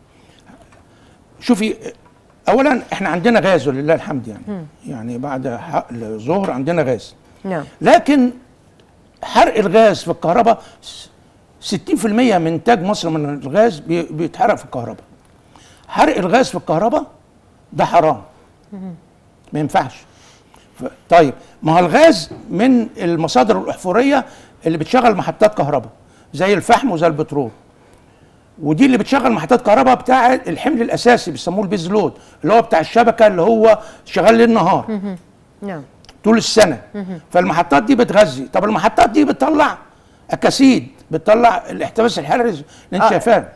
S2: شوفي اولا احنا عندنا غاز ولله الحمد يعني يعني بعد حقل الظهر عندنا غاز
S1: نعم
S2: لكن حرق الغاز في الكهرباء س- 60% من انتاج مصر من الغاز بي- بيتحرق في الكهرباء حرق الغاز في الكهرباء ده حرام ما ينفعش ف- طيب ما هو الغاز من المصادر الاحفوريه اللي بتشغل محطات كهرباء زي الفحم وزي البترول ودي اللي بتشغل محطات كهرباء بتاع الحمل الاساسي بيسموه البيز لود اللي هو بتاع الشبكه اللي هو شغال ليل نهار
S1: نعم
S2: طول السنه فالمحطات دي بتغذي طب المحطات دي بتطلع اكاسيد بتطلع الاحتباس الحراري اللي انت
S1: آه.
S2: شايفاه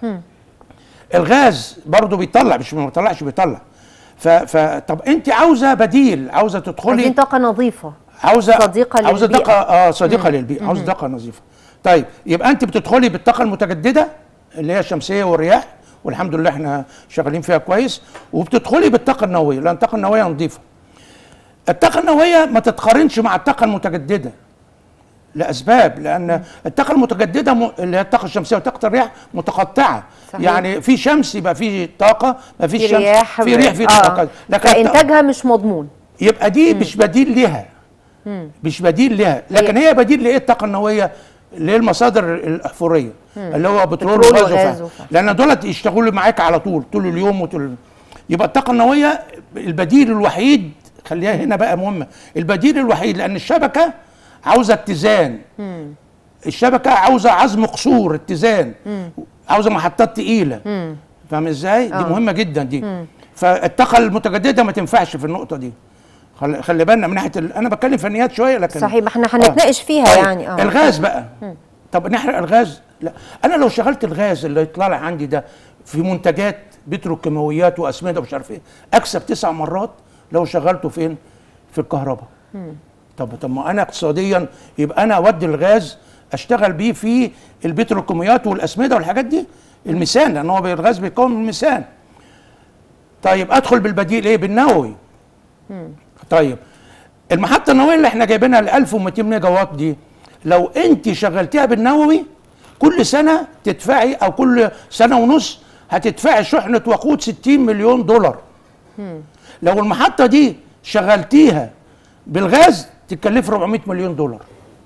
S2: الغاز برضه بيطلع مش ما بيطلعش بيطلع ف, ف طب انت عاوزه بديل عاوزه تدخلي
S1: عايزين طاقة نظيفة
S2: عاوزه
S1: صديقة
S2: عاوزه
S1: للبيئة.
S2: طاقه اه صديقه للبيئه عاوزه طاقه نظيفه طيب يبقى انت بتدخلي بالطاقه المتجدده اللي هي الشمسيه والرياح والحمد لله احنا شغالين فيها كويس وبتدخلي بالطاقه النوويه لان الطاقه النوويه نظيفه الطاقه النوويه ما تتقارنش مع الطاقه المتجدده لاسباب لان الطاقه المتجدده م... اللي هي الطاقه الشمسيه وطاقه الرياح متقطعه
S1: صحيح.
S2: يعني في شمس يبقى في طاقه ما فيش
S1: في
S2: شمس
S1: رياح
S2: في ريح في
S1: آه.
S2: طاقه لكن الط-
S1: فإنتاجها مش مضمون
S2: يبقى دي مش بديل لها مش بديل لها لكن هي بديل لايه الطاقه النوويه للمصادر الاحفوريه اللي هو بترول
S1: بترول
S2: وغاز
S1: وغاز
S2: وفحم
S1: وفحم.
S2: لان دولت يشتغلوا معاك على طول طول اليوم وطول يبقى الطاقه النوويه البديل الوحيد خليها هنا بقى مهمه البديل الوحيد لان الشبكه عاوزه اتزان الشبكه عاوزه عزم قصور اتزان عاوزه محطات تقيله فاهم ازاي دي
S1: آه.
S2: مهمه جدا دي فالطاقه المتجدده ما تنفعش في النقطه دي خلي, خلي بالنا من ناحيه ال... انا بتكلم فنيات شويه لكن
S1: صحيح ما احنا هنتناقش فيها
S2: طيب،
S1: يعني اه
S2: الغاز بقى طب نحرق الغاز لا انا لو شغلت الغاز اللي يطلع لي عندي ده في منتجات بتروكيماويات واسمده ومش عارف ايه اكسب تسع مرات لو شغلته فين في الكهرباء طب طب ما انا اقتصاديا يبقى انا اودي الغاز اشتغل بيه في البتروكيماويات والاسمده والحاجات دي الميثان لان هو الغاز بيكون من الميثان طيب ادخل بالبديل ايه بالنووي طيب المحطه النوويه اللي احنا جايبينها ل 1200 ميجا وات دي لو انت شغلتيها بالنووي كل سنه تدفعي او كل سنه ونص هتدفعي شحنه وقود 60 مليون دولار لو المحطه دي شغلتيها بالغاز تكلف 400 مليون دولار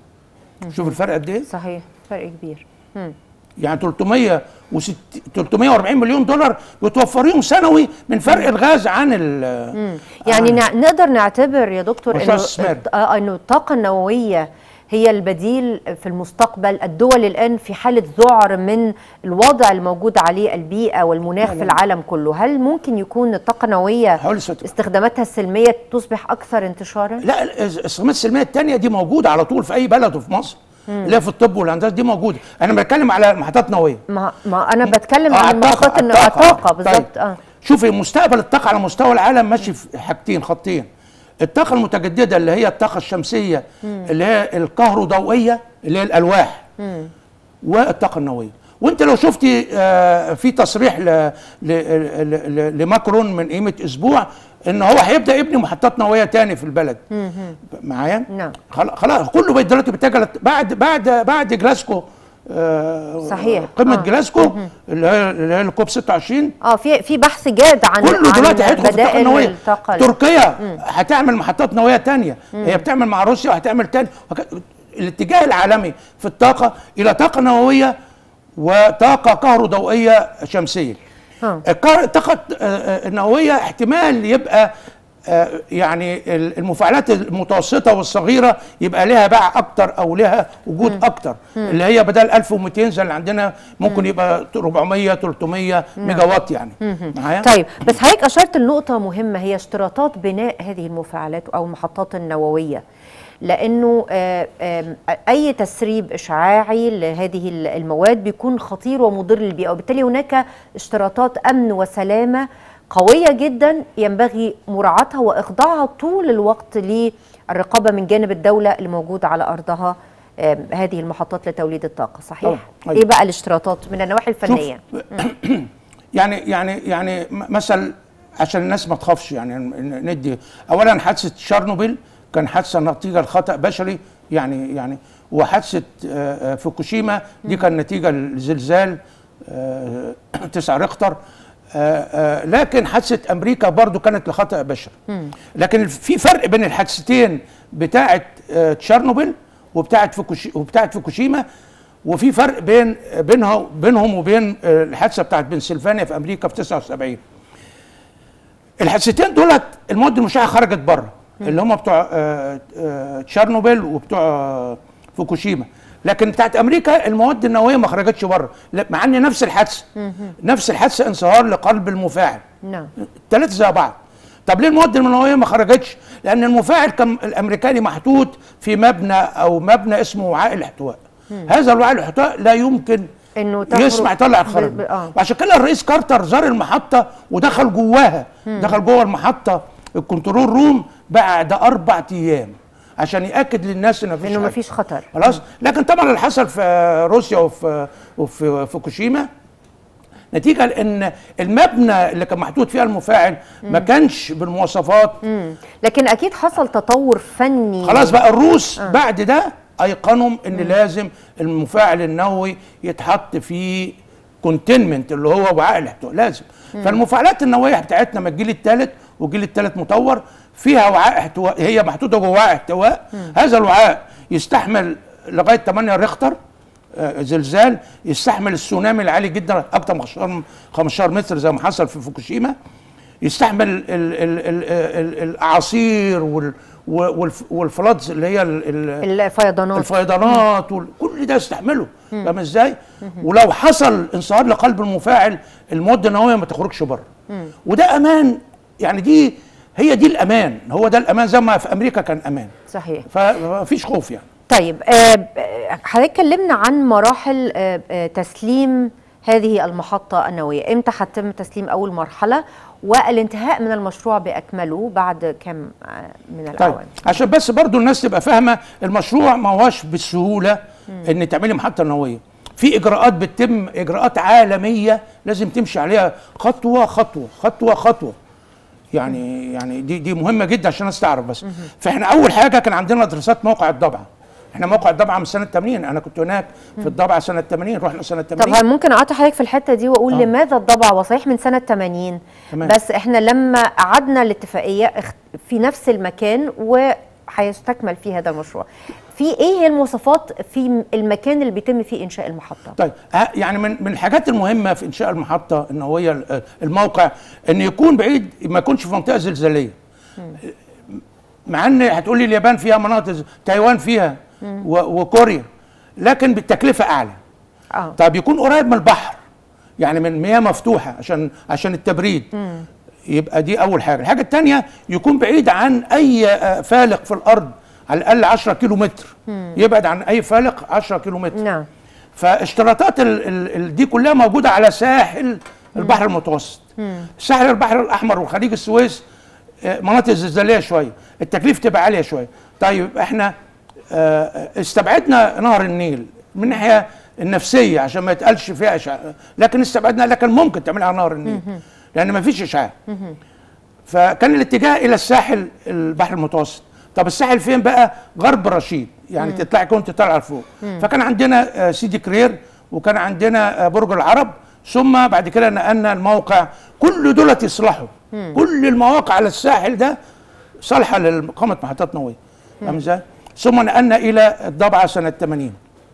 S2: شوف الفرق قد ايه
S1: صحيح فرق كبير مم.
S2: يعني 360 340 مليون دولار بتوفريهم سنوي من فرق الغاز عن ال
S1: يعني نع- نقدر نعتبر يا دكتور
S2: مشروع استثماري.
S1: آه انه الطاقه النوويه هي البديل في المستقبل الدول الان في حاله ذعر من الوضع الموجود عليه البيئه والمناخ في العالم كله هل ممكن يكون الطاقه النوويه
S2: هقول لسه-
S1: استخداماتها السلميه تصبح اكثر انتشارا
S2: لا الاستخدامات السلميه الثانيه دي موجوده على طول في اي بلد وفي مصر اللي هي في الطب والهندسه دي موجوده انا بتكلم على محطات نوويه
S1: ما, ما انا بتكلم
S2: آه،
S1: عن محطات الن- الطاقه
S2: طيب.
S1: بالظبط اه
S2: شوفي مستقبل الطاقه على مستوى العالم ماشي في حاجتين خطين الطاقه المتجدده اللي هي الطاقه الشمسيه اللي هي الكهروضوئيه اللي هي الالواح والطاقه النوويه وانت لو شفتي آه، في تصريح ل- ل- ل- ل- لماكرون من قيمه اسبوع ان هو هيبدا يبني محطات نوويه تاني في البلد معايا
S1: نعم.
S2: خلا- خلاص كله بقى دلوقتي بيتجه لت- بعد بعد بعد جلاسكو آه،
S1: صحيح.
S2: قمه
S1: آه.
S2: جلاسكو اللي هي اللي هي الكوب 26
S1: اه في في بحث جاد عن
S2: كله دلوقتي
S1: عن
S2: هيدخل في الطاقه
S1: بدائل
S2: النوويه
S1: الطاقه
S2: تركيا هتعمل محطات نوويه تانية هي بتعمل مع روسيا وهتعمل تاني وك- الاتجاه العالمي في الطاقه الى طاقه نوويه وطاقه كهروضوئيه شمسيه
S1: آه.
S2: الكهر- الطاقه آه، آه، النوويه احتمال يبقى آه، يعني ال- المفاعلات المتوسطه والصغيره يبقى لها باع اكتر او لها وجود اكتر اللي هي بدل 1200 زي اللي عندنا ممكن يبقى 400 300 ميجا وات يعني معايا
S1: طيب بس حضرتك اشرت لنقطه مهمه هي اشتراطات بناء هذه المفاعلات او المحطات النوويه لانه آه، آم، اي تسريب اشعاعي لهذه المواد بيكون خطير ومضر للبيئه وبالتالي هناك اشتراطات امن وسلامه قويه جدا ينبغي مراعاتها واخضاعها طول الوقت للرقابه من جانب الدوله اللي موجوده على ارضها آم، هذه المحطات لتوليد الطاقه صحيح
S2: طبعاً. أيوة.
S1: ايه بقى الاشتراطات من النواحي الفنيه
S2: يعني يعني يعني م- مثل عشان الناس ما تخافش يعني ن- ندي اولا حادثه تشيرنوبيل كان حادثه نتيجه لخطا بشري يعني يعني وحادثه آه، آه، فوكوشيما دي كان نتيجه لزلزال آه، تسعة ريختر آه، آه، لكن حادثه امريكا برضو كانت لخطا بشري لكن في فرق بين الحادثتين بتاعه آه، تشيرنوبيل وبتاعه فوكوشي وبتاعه فوكوشيما وفي فرق بين بينها بينهم وبين آه، الحادثه بتاعت بنسلفانيا في امريكا في 79 الحادثتين دولت المواد المشعه خرجت بره اللي هم بتوع آه، آه، تشيرنوبيل وبتوع آه، فوكوشيما لكن بتاعت امريكا المواد النوويه ما خرجتش بره لا، مع ان نفس الحادثه نفس الحادثه انصهار لقلب المفاعل
S1: نعم
S2: الثلاثه زي بعض طب ليه المواد النوويه ما خرجتش لان المفاعل كان الامريكاني محطوط في مبنى او مبنى اسمه وعاء الاحتواء هذا الوعاء الاحتواء لا يمكن
S1: انه تخرج
S2: يسمع يطلع
S1: ب-
S2: الخرج
S1: ب- آه.
S2: وعشان كده الرئيس كارتر زار المحطه ودخل جواها دخل جوه المحطه الكنترول روم بعد اربع ايام عشان ياكد للناس ان مفيش
S1: انه
S2: حاجة.
S1: مفيش خطر
S2: خلاص لكن طبعا اللي حصل في روسيا وفي وفي فوكوشيما نتيجه لان المبنى اللي كان محطوط فيها المفاعل ما كانش بالمواصفات
S1: مم. لكن اكيد حصل تطور فني
S2: خلاص بقى الروس بعد ده ايقنوا ان لازم المفاعل النووي يتحط في كونتينمنت اللي هو وعاء الاحتواء لازم فالمفاعلات النوويه بتاعتنا من الجيل الثالث والجيل الثالث مطور فيها وعاء احتواء هي محطوطه جوه وعاء احتواء هذا الوعاء يستحمل لغايه 8 ريختر آه، زلزال يستحمل السونامي العالي جدا اكتر من 15 15 متر زي ما حصل في فوكوشيما يستحمل ال ال ال ال الاعاصير وال والف- والفلادز اللي هي ال- ال-
S1: الفيضانات
S2: الفيضانات وال- كل ده يستحمله فاهم ازاي؟ ولو حصل انصهار لقلب المفاعل المواد النوويه ما تخرجش بره وده امان يعني دي هي دي الامان هو ده الامان زي ما في امريكا كان امان
S1: صحيح
S2: فمفيش خوف يعني
S1: طيب آه، ب- آه، حضرتك كلمنا عن مراحل آه، آه، تسليم هذه المحطة النووية امتى هتم تسليم أول مرحلة والانتهاء من المشروع بأكمله بعد كم آه، من
S2: طيب
S1: الأعوام
S2: عشان بس برضو الناس تبقى فاهمه المشروع ما هوش بالسهوله ان تعملي محطه نوويه في اجراءات بتتم اجراءات عالميه لازم تمشي عليها خطوه خطوه خطوه خطوه يعني يعني دي دي مهمه جدا عشان الناس تعرف بس فاحنا اول حاجه كان عندنا دراسات موقع الضبعه احنا موقع الضبعه من سنه 80 انا كنت هناك في الضبعه سنه 80 رحنا سنه 80
S1: طب هل ممكن اقاطع حضرتك في الحته دي واقول
S2: آه.
S1: لماذا الضبع وصحيح من سنه 80
S2: تمام.
S1: بس احنا لما قعدنا الاتفاقيه اخت- في نفس المكان وهيستكمل فيه هذا المشروع في ايه هي المواصفات في المكان اللي بيتم فيه انشاء المحطه
S2: طيب ها- يعني من من الحاجات المهمه في انشاء المحطه ان هو ال- الموقع ان يكون بعيد ما يكونش في منطقه زلزاليه مع ان هتقول لي اليابان فيها مناطق ز- تايوان فيها و- وكوريا لكن بالتكلفه اعلى
S1: اه
S2: طيب يكون قريب من البحر يعني من مياه مفتوحه عشان عشان التبريد يبقى دي اول حاجه الحاجه الثانيه يكون بعيد عن اي آه، فالق في الارض على الاقل 10 كيلو متر يبعد عن اي فالق 10 كيلو متر
S1: نعم
S2: فاشتراطات ال ال ال دي كلها موجوده على ساحل البحر المتوسط ساحل البحر الاحمر وخليج السويس آه، مناطق زلزاليه شويه التكليف تبقى عاليه شويه طيب احنا آه، استبعدنا نهر النيل من الناحيه النفسيه عشان ما يتقالش فيها اشعاع لكن استبعدنا لكن ممكن تعملها على نهر النيل لان ما فيش اشعاع فكان الاتجاه الى الساحل البحر المتوسط طب الساحل فين بقى غرب رشيد يعني تطلعي كنت طالعه لفوق فكان عندنا آه، سيدي كرير وكان عندنا آه، برج العرب ثم بعد كده نقلنا الموقع كل دولت يصلحوا كل المواقع على الساحل ده صالحه لإقامة محطات نوويه فاهم ازاي؟ ثم نقلنا الى الضبعه سنه 80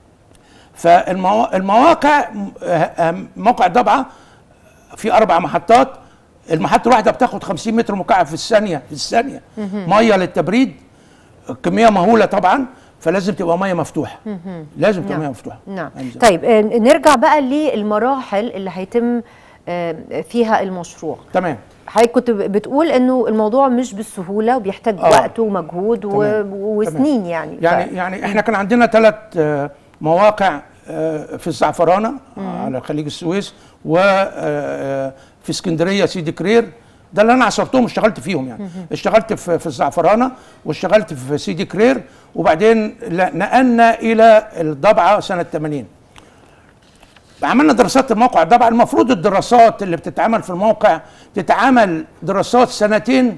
S2: فالمواقع موقع الضبعه في اربع محطات المحطه الواحده بتاخد 50 متر مكعب في الثانيه في الثانيه ميه للتبريد كميه مهوله طبعا فلازم تبقى ميه مفتوحه لازم تبقى
S1: نعم.
S2: ميه مفتوحه
S1: نعم
S2: فاهم إزاي؟
S1: طيب آه، نرجع بقى للمراحل اللي هيتم آه، فيها المشروع
S2: تمام
S1: حضرتك كنت بتقول انه الموضوع مش بالسهوله وبيحتاج
S2: آه.
S1: وقت ومجهود و...
S2: تمام.
S1: وسنين يعني
S2: يعني يعني احنا كان عندنا ثلاث مواقع آه، في الزعفرانه آه، على خليج السويس وفي اسكندريه سيدي كرير ده اللي انا عصرتهم واشتغلت فيهم يعني اشتغلت في في الزعفرانه واشتغلت في سيدي كرير وبعدين لا- نقلنا الى الضبعه سنه 80 عملنا دراسات الموقع طبعا المفروض الدراسات اللي بتتعمل في الموقع تتعمل دراسات سنتين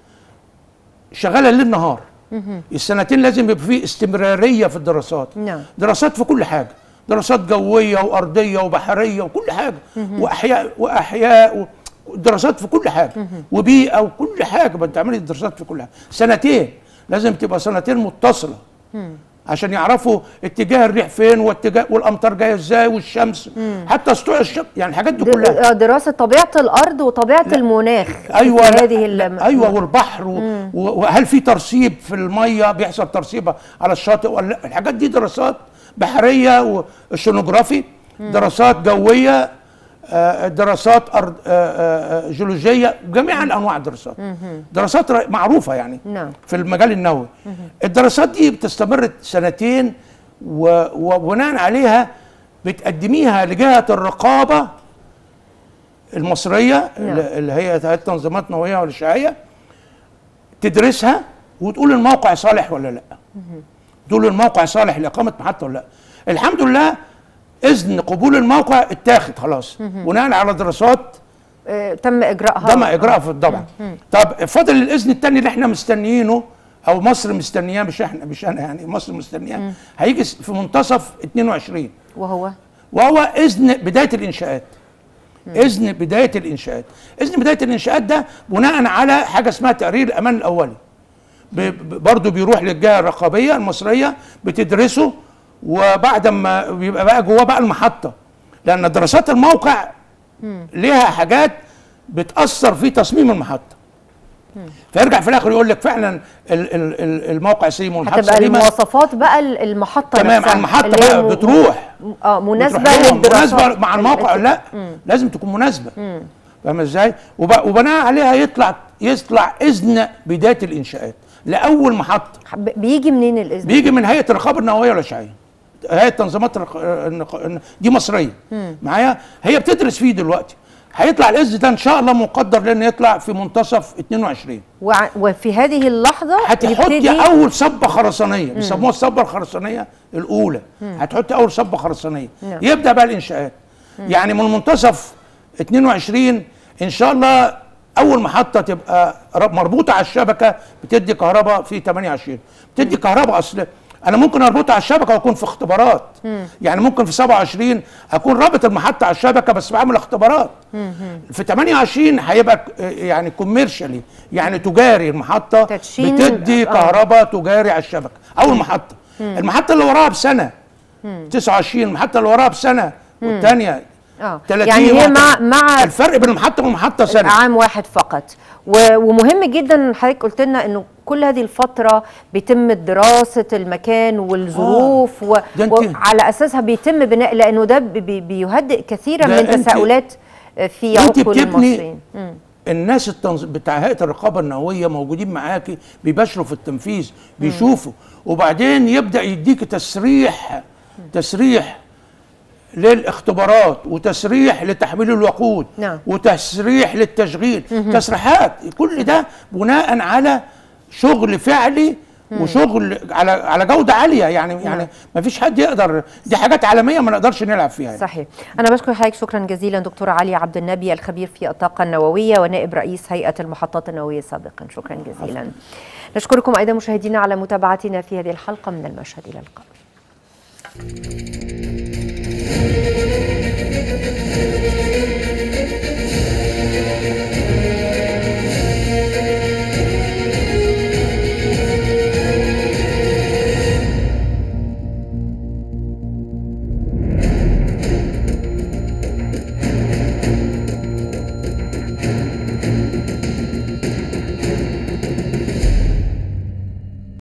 S2: شغاله ليل نهار السنتين لازم يبقى فيه استمراريه في الدراسات
S1: نعم.
S2: دراسات في كل حاجه دراسات جويه وارضيه وبحريه وكل حاجه واحياء واحياء و- دراسات في كل حاجه وبيئه وكل حاجه بتعملي دراسات في كل حاجه سنتين لازم تبقى سنتين متصله عشان يعرفوا اتجاه الريح فين واتجاه والامطار جايه ازاي والشمس حتى سطوع الشمس يعني الحاجات دي كلها
S1: د- آه، دراسه طبيعه الارض وطبيعه المناخ
S2: ايوه
S1: في
S2: لا،
S1: هذه الم...
S2: ايوه والبحر و- و- وهل في ترسيب في الميه بيحصل ترسيب على الشاطئ ولا لا الحاجات دي دراسات بحريه وشنوجرافي دراسات جويه آه، دراسات أرض آه، آه، آه، جيولوجيه جميع انواع الدراسات دراسات ر- معروفه يعني
S1: نعم.
S2: في المجال النووي الدراسات دي بتستمر سنتين و- وبناء عليها بتقدميها لجهه الرقابه المصريه
S1: نعم.
S2: اللي اللي هي هيئه تنظيمات نوويه والاشعاعيه تدرسها وتقول الموقع صالح ولا لا تقول الموقع صالح لاقامه محطه ولا لا الحمد لله اذن قبول الموقع اتاخد خلاص بناء على دراسات
S1: آه، تم اجراءها
S2: تم اجراءها في الضبع طب فاضل الاذن الثاني اللي احنا مستنيينه او مصر مستنياه مش احنا مش انا يعني مصر مستنياه هيجي في منتصف 22
S1: وهو
S2: وهو اذن بدايه الانشاءات اذن بدايه الانشاءات اذن بدايه الانشاءات ده بناء على حاجه اسمها تقرير الامان الاولي ب- ب- برضه بيروح للجهه الرقابيه المصريه بتدرسه وبعد ما بيبقى بقى جواه بقى المحطه لان دراسات الموقع ليها حاجات بتاثر في تصميم المحطه فيرجع في الاخر يقول لك فعلا ال- ال- ال- الموقع سليم والمحطه
S1: هتبقى
S2: سليمه
S1: المواصفات بقى ال- المحطه
S2: تمام
S1: نفسها
S2: على المحطه
S1: اللي هي
S2: بقى
S1: م-
S2: بتروح
S1: اه مناسبه
S2: بتروح لهم.
S1: للدراسات
S2: مناسبه مع الموقع
S1: ال-
S2: لا لازم تكون مناسبه فاهم ازاي وب- وبناء عليها يطلع يطلع اذن بدايه الانشاءات لاول محطه
S1: ب- بيجي منين الاذن
S2: بيجي من هيئه الرقابه النوويه والاشعاعيه هيئه تنظيمات الرق- النق- دي مصريه معايا هي بتدرس فيه دلوقتي هيطلع الاذن ده ان شاء الله مقدر لان يطلع في منتصف 22
S1: وع- وفي هذه اللحظه
S2: هتحطي
S1: يبتدي
S2: اول صبه خرسانيه بيسموها الصبه الخرسانيه الاولى هتحطي اول صبه خرسانيه
S1: نعم.
S2: يبدا بقى الانشاءات يعني من منتصف 22 ان شاء الله اول محطه تبقى ر- مربوطه على الشبكه بتدي كهرباء في 28 بتدي كهرباء اصل انا ممكن اربطها على الشبكه واكون في اختبارات يعني ممكن في 27 اكون رابط المحطه على الشبكه بس بعمل اختبارات في 28 هيبقى ك- يعني كوميرشالي يعني تجاري المحطه
S1: تدشين
S2: بتدي
S1: آه.
S2: كهرباء تجاري على الشبكه اول محطه المحطه اللي وراها بسنه 29 المحطه اللي وراها بسنه والثانيه
S1: اه
S2: 30
S1: يعني هي
S2: واحدة.
S1: مع مع
S2: الفرق بين المحطه والمحطه سنه
S1: عام واحد فقط و- ومهم جدا حضرتك قلت لنا انه كل هذه الفترة بيتم دراسة المكان والظروف و...
S2: ده انت-
S1: وعلى أساسها بيتم بناء لأنه ده بي- بي- بيهدئ كثيرا
S2: ده
S1: من
S2: انت-
S1: تساؤلات في
S2: انت
S1: عقول
S2: بتبني
S1: المصريين مم.
S2: الناس التنظ... بتاع هيئه الرقابه النوويه موجودين معاكي بيباشروا في التنفيذ بيشوفوا وبعدين يبدا يديك تسريح تسريح للاختبارات وتسريح لتحميل الوقود
S1: نعم.
S2: وتسريح للتشغيل تسريحات كل ده بناء على شغل فعلي وشغل على على جوده عاليه يعني يعني ما فيش حد يقدر دي حاجات عالميه ما نقدرش نلعب فيها يعني.
S1: صحيح أنا بشكر حضرتك شكرا جزيلا دكتور علي عبد النبي الخبير في الطاقة النووية ونائب رئيس هيئة المحطات النووية سابقا شكرا جزيلا نشكركم أيضا مشاهدينا على متابعتنا في هذه الحلقة من المشهد إلى اللقاء